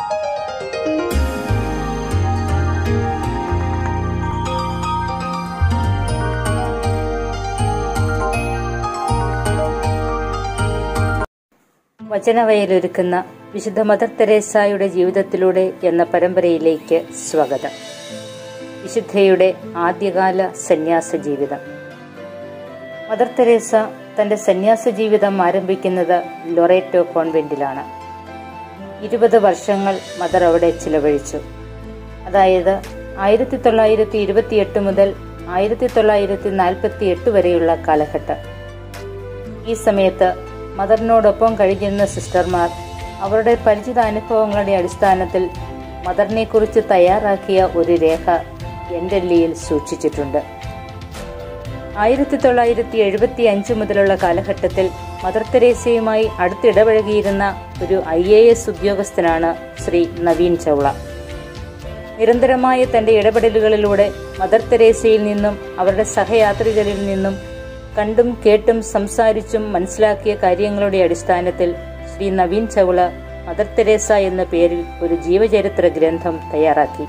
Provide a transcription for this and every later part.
വചനവയലൊരുക്കുന്ന വിശുദ്ധ മദർ തെരേസായുടെ ജീവിതത്തിലൂടെ എന്ന പരമ്പരയിലേക്ക് സ്വാഗതം വിശുദ്ധയുടെ ആദ്യകാല സന്യാസ ജീവിതം മദർ തെരേസ തന്റെ സന്യാസ ജീവിതം ആരംഭിക്കുന്നത് ലൊറേറ്റോ കോൺവെന്റിലാണ് ഇരുപത് വർഷങ്ങൾ മദർ അവിടെ ചിലവഴിച്ചു അതായത് ആയിരത്തി തൊള്ളായിരത്തി ഇരുപത്തിയെട്ട് മുതൽ ആയിരത്തി തൊള്ളായിരത്തി നാൽപ്പത്തി എട്ട് വരെയുള്ള കാലഘട്ടം ഈ സമയത്ത് മദറിനോടൊപ്പം കഴിഞ്ഞിരുന്ന സിസ്റ്റർമാർ അവരുടെ പരിചിത അനുഭവങ്ങളുടെ അടിസ്ഥാനത്തിൽ മദറിനെ കുറിച്ച് തയ്യാറാക്കിയ ഒരു രേഖ എൻഡല്ലിയിൽ സൂക്ഷിച്ചിട്ടുണ്ട് ആയിരത്തി തൊള്ളായിരത്തി എഴുപത്തി അഞ്ച് മുതലുള്ള കാലഘട്ടത്തിൽ മദർ തെരേസയുമായി അടുത്തിടപഴകിയിരുന്ന ഒരു ഐ എ എസ് ഉദ്യോഗസ്ഥനാണ് ശ്രീ നവീൻ ചൗള നിരന്തരമായ തന്റെ ഇടപെടലുകളിലൂടെ മദർ തെരേസയിൽ നിന്നും അവരുടെ സഹയാത്രികരിൽ നിന്നും കണ്ടും കേട്ടും സംസാരിച്ചും മനസ്സിലാക്കിയ കാര്യങ്ങളുടെ അടിസ്ഥാനത്തിൽ ശ്രീ നവീൻ ചൗള മദർ തെരേസ എന്ന പേരിൽ ഒരു ജീവചരിത്ര ഗ്രന്ഥം തയ്യാറാക്കി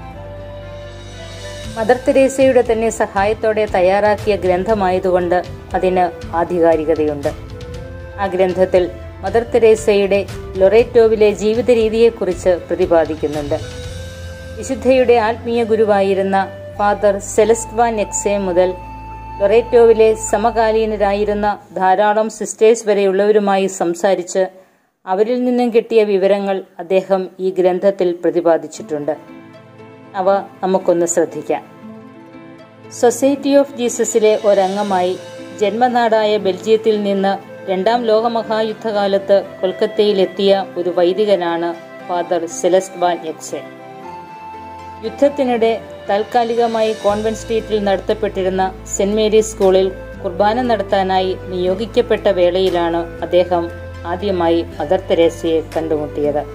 മദർ തെരേസയുടെ തന്നെ സഹായത്തോടെ തയ്യാറാക്കിയ ഗ്രന്ഥമായതുകൊണ്ട് അതിന് ആധികാരികതയുണ്ട് ആ ഗ്രന്ഥത്തിൽ മദർ തെരേസയുടെ ലൊറേറ്റോവിലെ ജീവിത രീതിയെക്കുറിച്ച് പ്രതിപാദിക്കുന്നുണ്ട് വിശുദ്ധയുടെ ആത്മീയ ഗുരുവായിരുന്ന ഫാദർ സെലസ്റ്വാൻ എക്സേ മുതൽ ലൊറേറ്റോവിലെ സമകാലീനരായിരുന്ന ധാരാളം സിസ്റ്റേഴ്സ് വരെയുള്ളവരുമായി സംസാരിച്ച് അവരിൽ നിന്നും കിട്ടിയ വിവരങ്ങൾ അദ്ദേഹം ഈ ഗ്രന്ഥത്തിൽ പ്രതിപാദിച്ചിട്ടുണ്ട് അവ നമുക്കൊന്ന് ശ്രദ്ധിക്കാം സൊസൈറ്റി ഓഫ് ജീസസിലെ ഒരംഗമായി ജന്മനാടായ ബെൽജിയത്തിൽ നിന്ന് രണ്ടാം ലോകമഹായുദ്ധകാലത്ത് കൊൽക്കത്തയിലെത്തിയ ഒരു വൈദികനാണ് ഫാദർ സെലസ്റ്റ് വാൻ എക്സെ യുദ്ധത്തിനിടെ താൽക്കാലികമായി കോൺവെന്റ് സ്ട്രീറ്റിൽ നടത്തപ്പെട്ടിരുന്ന സെന്റ് മേരീസ് സ്കൂളിൽ കുർബാന നടത്താനായി നിയോഗിക്കപ്പെട്ട വേളയിലാണ് അദ്ദേഹം ആദ്യമായി മദർ തെരേസയെ കണ്ടുമുട്ടിയത്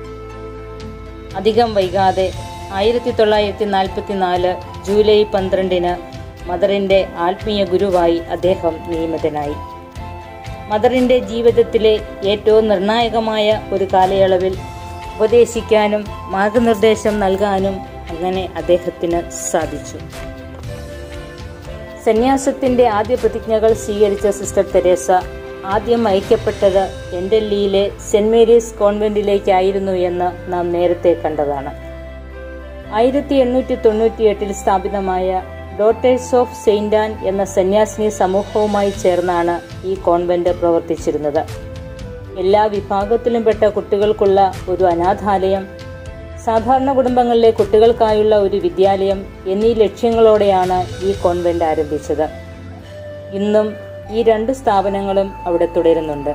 അധികം വൈകാതെ ആയിരത്തി തൊള്ളായിരത്തി നാൽപ്പത്തി നാല് ജൂലൈ പന്ത്രണ്ടിന് മദറിന്റെ ആത്മീയ ഗുരുവായി അദ്ദേഹം നിയമിതനായി മദറിന്റെ ജീവിതത്തിലെ ഏറ്റവും നിർണായകമായ ഒരു കാലയളവിൽ ഉപദേശിക്കാനും മാർഗനിർദ്ദേശം നൽകാനും അങ്ങനെ അദ്ദേഹത്തിന് സാധിച്ചു സന്യാസത്തിന്റെ ആദ്യ പ്രതിജ്ഞകൾ സ്വീകരിച്ച സിസ്റ്റർ തെരേസ ആദ്യം അയക്കപ്പെട്ടത് എൻഡല്ലിയിലെ സെന്റ് മേരീസ് കോൺവെന്റിലേക്കായിരുന്നു എന്ന് നാം നേരത്തെ കണ്ടതാണ് ആയിരത്തി എണ്ണൂറ്റി തൊണ്ണൂറ്റിയെട്ടിൽ സ്ഥാപിതമായ ഡോട്ടേഴ്സ് ഓഫ് സെയിന്റ് ആൻ എന്ന സന്യാസിനി സമൂഹവുമായി ചേർന്നാണ് ഈ കോൺവെന്റ് പ്രവർത്തിച്ചിരുന്നത് എല്ലാ വിഭാഗത്തിലും പെട്ട കുട്ടികൾക്കുള്ള ഒരു അനാഥാലയം സാധാരണ കുടുംബങ്ങളിലെ കുട്ടികൾക്കായുള്ള ഒരു വിദ്യാലയം എന്നീ ലക്ഷ്യങ്ങളോടെയാണ് ഈ കോൺവെന്റ് ആരംഭിച്ചത് ഇന്നും ഈ രണ്ട് സ്ഥാപനങ്ങളും അവിടെ തുടരുന്നുണ്ട്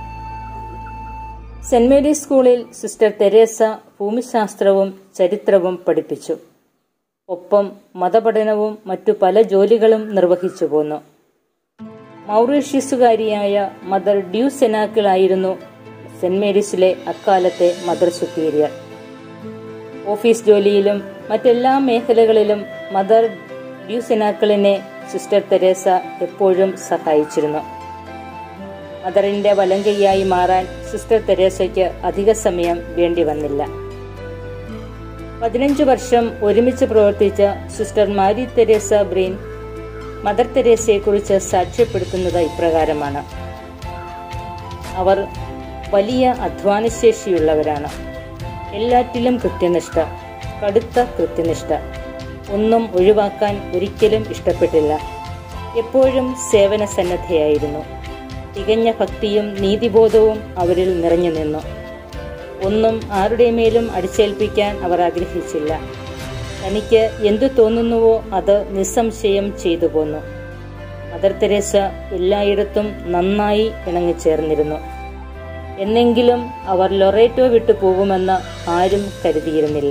സെന്റ് മേരീസ് സ്കൂളിൽ സിസ്റ്റർ തെരേസ ഭൂമിശാസ്ത്രവും ചരിത്രവും പഠിപ്പിച്ചു ഒപ്പം മതപഠനവും മറ്റു പല ജോലികളും നിർവഹിച്ചു പോന്നു മൗറീഷ്യസുകാരിയായ മദർ ഡ്യൂ സെനാക്കിൾ ആയിരുന്നു സെന്റ് മേരീസിലെ അക്കാലത്തെ മദർ സുപ്പീരിയർ ഓഫീസ് ജോലിയിലും മറ്റെല്ലാ മേഖലകളിലും മദർ ഡ്യൂ സെനാക്കിളിനെ സിസ്റ്റർ തെരേസ എപ്പോഴും സഹായിച്ചിരുന്നു മദറിന്റെ വലങ്കയ്യായി മാറാൻ സിസ്റ്റർ തെരേസയ്ക്ക് അധിക സമയം വേണ്ടി വന്നില്ല പതിനഞ്ചു വർഷം ഒരുമിച്ച് പ്രവർത്തിച്ച sister Marie Teresa Breen mother തെരേസയെക്കുറിച്ച് സാക്ഷ്യപ്പെടുത്തുന്നത് ഇപ്രകാരമാണ് അവർ വലിയ അധ്വാനശേഷിയുള്ളവരാണ് എല്ലാറ്റിലും കൃത്യനിഷ്ഠ കടുത്ത കൃത്യനിഷ്ഠ ഒന്നും ഒഴിവാക്കാൻ ഒരിക്കലും ഇഷ്ടപ്പെട്ടില്ല എപ്പോഴും സേവന സന്നദ്ധയായിരുന്നു തികഞ്ഞ ഭക്തിയും നീതിബോധവും അവരിൽ നിറഞ്ഞു നിന്നു ഒന്നും ആരുടെ മേലും അടിച്ചേൽപ്പിക്കാൻ അവർ ആഗ്രഹിച്ചില്ല തനിക്ക് എന്തു തോന്നുന്നുവോ അത് നിസ്സംശയം ചെയ്തു പോന്നു മദർ തെരേസ എല്ലായിടത്തും നന്നായി ഇണങ്ങിച്ചേർന്നിരുന്നു എന്നെങ്കിലും അവർ ലൊറേറ്റോ വിട്ടു പോകുമെന്ന് ആരും കരുതിയിരുന്നില്ല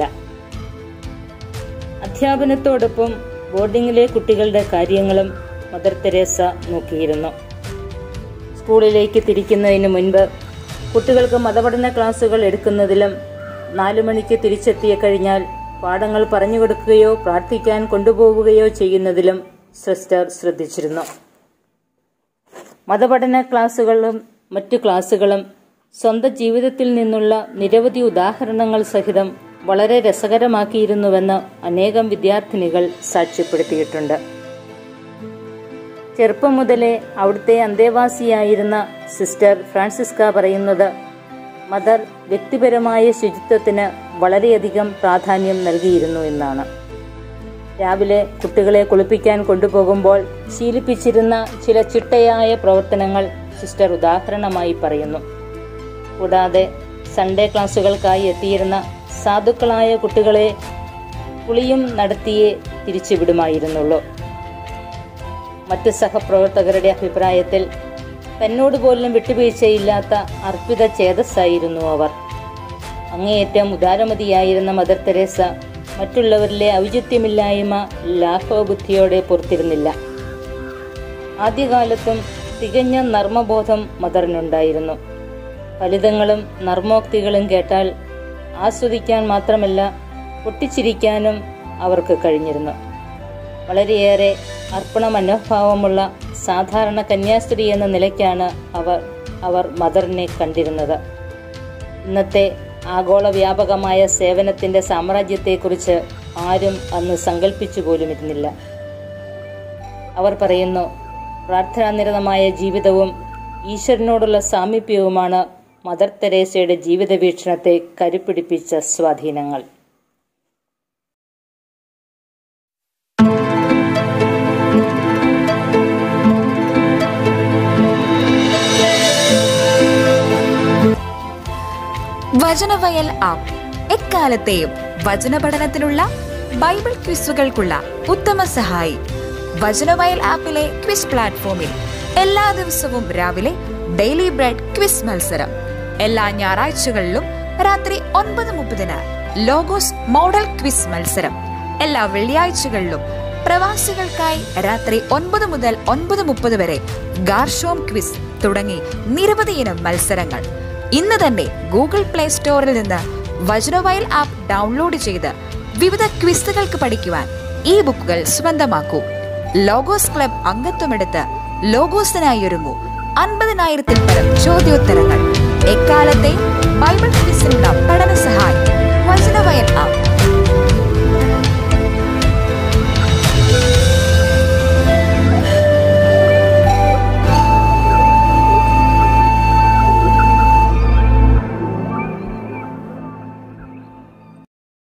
അധ്യാപനത്തോടൊപ്പം ബോർഡിങ്ങിലെ കുട്ടികളുടെ കാര്യങ്ങളും മദർ തെരേസ നോക്കിയിരുന്നു സ്കൂളിലേക്ക് തിരിക്കുന്നതിന് മുൻപ് കുട്ടികൾക്ക് മതപഠന ക്ലാസുകൾ എടുക്കുന്നതിലും നാലു മണിക്ക് തിരിച്ചെത്തിയ കഴിഞ്ഞാൽ പാഠങ്ങൾ പറഞ്ഞു കൊടുക്കുകയോ പ്രാർത്ഥിക്കാൻ കൊണ്ടുപോവുകയോ ചെയ്യുന്നതിലും സിസ്റ്റർ ശ്രദ്ധിച്ചിരുന്നു മതപഠന ക്ലാസുകളും മറ്റു ക്ലാസുകളും സ്വന്തം ജീവിതത്തിൽ നിന്നുള്ള നിരവധി ഉദാഹരണങ്ങൾ സഹിതം വളരെ രസകരമാക്കിയിരുന്നുവെന്ന് അനേകം വിദ്യാർത്ഥിനികൾ സാക്ഷ്യപ്പെടുത്തിയിട്ടുണ്ട് ചെറുപ്പം മുതലേ അവിടുത്തെ അന്തേവാസിയായിരുന്ന സിസ്റ്റർ ഫ്രാൻസിസ്ക പറയുന്നത് മദർ വ്യക്തിപരമായ ശുചിത്വത്തിന് വളരെയധികം പ്രാധാന്യം നൽകിയിരുന്നു എന്നാണ് രാവിലെ കുട്ടികളെ കുളിപ്പിക്കാൻ കൊണ്ടുപോകുമ്പോൾ ശീലിപ്പിച്ചിരുന്ന ചില ചിട്ടയായ പ്രവർത്തനങ്ങൾ സിസ്റ്റർ ഉദാഹരണമായി പറയുന്നു കൂടാതെ സൺഡേ ക്ലാസുകൾക്കായി എത്തിയിരുന്ന സാധുക്കളായ കുട്ടികളെ കുളിയും നടത്തിയേ തിരിച്ചുവിടുമായിരുന്നുള്ളൂ മറ്റ് സഹപ്രവർത്തകരുടെ അഭിപ്രായത്തിൽ തന്നോട് പോലും വിട്ടുവീഴ്ചയില്ലാത്ത അർപ്പിത ചേതസ്സായിരുന്നു അവർ അങ്ങേയറ്റം ഉദാരമതിയായിരുന്ന മദർ തെരേസ മറ്റുള്ളവരിലെ ഔചിത്യമില്ലായ്മ ലാഘവബുദ്ധിയോടെ പുറത്തിരുന്നില്ല ആദ്യകാലത്തും തികഞ്ഞ നർമ്മബോധം മദറിനുണ്ടായിരുന്നു ഫലിതങ്ങളും നർമ്മോക്തികളും കേട്ടാൽ ആസ്വദിക്കാൻ മാത്രമല്ല പൊട്ടിച്ചിരിക്കാനും അവർക്ക് കഴിഞ്ഞിരുന്നു വളരെയേറെ അർപ്പണ മനോഭാവമുള്ള സാധാരണ കന്യാസ്ത്രീ എന്ന നിലയ്ക്കാണ് അവർ അവർ മദറിനെ കണ്ടിരുന്നത് ഇന്നത്തെ ആഗോള വ്യാപകമായ സേവനത്തിന്റെ സാമ്രാജ്യത്തെക്കുറിച്ച് ആരും അന്ന് സങ്കല്പിച്ചു പോലുമിരുന്നില്ല അവർ പറയുന്നു പ്രാർത്ഥനാനിരതമായ ജീവിതവും ഈശ്വരനോടുള്ള സാമീപ്യവുമാണ് മദർ തെരേസയുടെ ജീവിത വീക്ഷണത്തെ കരുപിടിപ്പിച്ച സ്വാധീനങ്ങൾ വചനവയൽ ആപ്പ് എക്കാലത്തെയും വചന പഠനത്തിനുള്ള ബൈബിൾ ക്വിസുകൾക്കുള്ള ഉത്തമ സഹായി വചനവയൽ ആപ്പിലെ ക്വിസ് പ്ലാറ്റ്ഫോമിൽ എല്ലാ ദിവസവും രാവിലെ ഡെയിലി ബ്രെഡ് ക്വിസ് മത്സരം എല്ലാ ഞായറാഴ്ചകളിലും രാത്രി ഒൻപത് മുപ്പതിന് ലോഗോസ് മോഡൽ ക്വിസ് മത്സരം എല്ലാ വെള്ളിയാഴ്ചകളിലും പ്രവാസികൾക്കായി രാത്രി ഒൻപത് മുതൽ ഒൻപത് മുപ്പത് വരെ ഗാർഷോം ക്വിസ് തുടങ്ങി നിരവധി ഇനം മത്സരങ്ങൾ ഇന്ന് തന്നെ ഗൂഗിൾ പ്ലേ സ്റ്റോറിൽ നിന്ന് വജ്രവയൽ ആപ്പ് ഡൗൺലോഡ് ചെയ്ത് വിവിധ ക്വിസുകൾക്ക് പഠിക്കുവാൻ ഈ ബുക്കുകൾ സ്വന്തമാക്കൂ ലോഗോസ് ക്ലബ് അംഗത്വമെടുത്ത് ലോഗോസിനായി ഒരുങ്ങൂ അൻപതിനായിരത്തിൽ പരം ചോദ്യോത്തരങ്ങൾ എക്കാലത്തെ ബൈബിൾ ക്വിസിനുള്ള പഠന സഹായം വചനവയൽ ആപ്പ്